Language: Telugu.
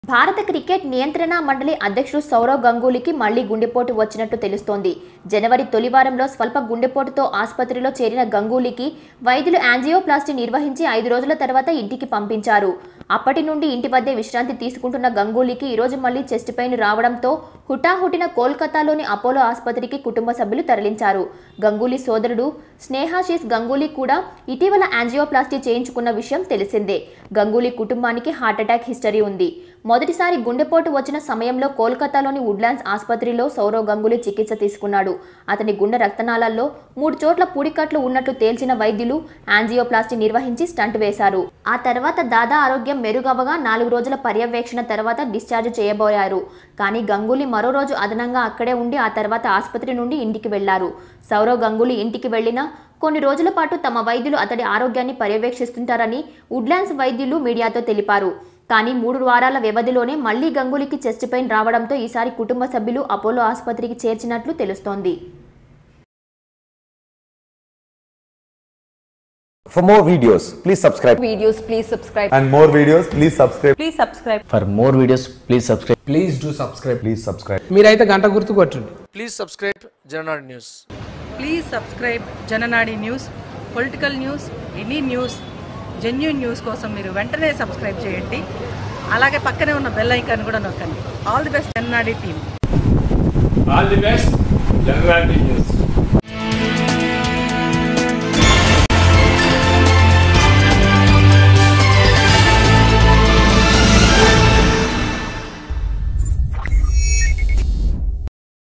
భారత క్రికెట్ నియంత్రణ మండలి అధ్యక్షుడు సౌరవ్ గంగూలీకి మళ్లీ గుండెపోటు వచ్చినట్టు తెలుస్తోంది జనవరి తొలి వారంలో స్వల్ప గుండెపోటుతో ఆసుపత్రిలో చేరిన గంగూలీకి వైద్యులు యాంజియోప్లాస్టీ నిర్వహించి ఐదు రోజుల తర్వాత ఇంటికి పంపించారు అప్పటి నుండి ఇంటి వద్దే విశ్రాంతి తీసుకుంటున్న గంగూలీకి ఈరోజు మళ్లీ చెస్ట్ పెయిన్ రావడంతో హుటాహుటిన కోల్కతాలోని అపోలో ఆసుపత్రికి కుటుంబ సభ్యులు తరలించారు గంగూలీ సోదరుడు స్నేహాశీస్ గంగూలీ కూడా ఇటీవల యాంజియోప్లాస్టీ చేయించుకున్న విషయం తెలిసిందే గంగూలీ కుటుంబానికి హార్ట్అటాక్ హిస్టరీ ఉంది మొదటిసారి గుండెపోటు వచ్చిన సమయంలో కోల్కతాలోని వుడ్లాండ్స్ ఆసుపత్రిలో సౌరవ్ గంగూలీ చికిత్స తీసుకున్నాడు అతని గుండె రక్తనాళాల్లో మూడు చోట్ల పూడికట్లు ఉన్నట్లు తేల్చిన వైద్యులు యాంజియోప్లాస్టీ నిర్వహించి స్టంట్ వేశారు ఆ తర్వాత దాదా ఆరోగ్యం మెరుగవగా నాలుగు రోజుల పర్యవేక్షణ తర్వాత డిశ్చార్జ్ చేయబోయారు కానీ గంగూలీ మరో రోజు అదనంగా అక్కడే ఉండి ఆ తర్వాత ఆసుపత్రి నుండి ఇంటికి వెళ్లారు సౌరవ్ గంగూలీ ఇంటికి వెళ్లినా కొన్ని రోజుల పాటు తమ వైద్యులు అతడి ఆరోగ్యాన్ని పర్యవేక్షిస్తుంటారని వుడ్లాండ్స్ వైద్యులు మీడియాతో తెలిపారు కానీ మూడు వారాల వ్యవధిలోనే మళ్లీ గంగూలీకి చెస్ట్ పెయిన్ రావడంతో ఈసారి కుటుంబ సభ్యులు అపోలో ఆసుపత్రికి చేర్చినట్లు తెలుస్తోంది For more videos, please subscribe. videos, please subscribe. and more videos, please subscribe. Please subscribe. For more videos, please subscribe. Please do subscribe. Please subscribe. మీరైతే గంట గుర్తు కొట్టండి please subscribe Jananadu news please subscribe Jananadi news political news any news genuine news కోసం మీరు వెంటనే సబ్స్క్రైబ్ చేయండి అలాగే పక్కనే ఉన్న బెల్ ఐకాన్ కూడా నొక్కండి all the best Jananadi team All the best, General News.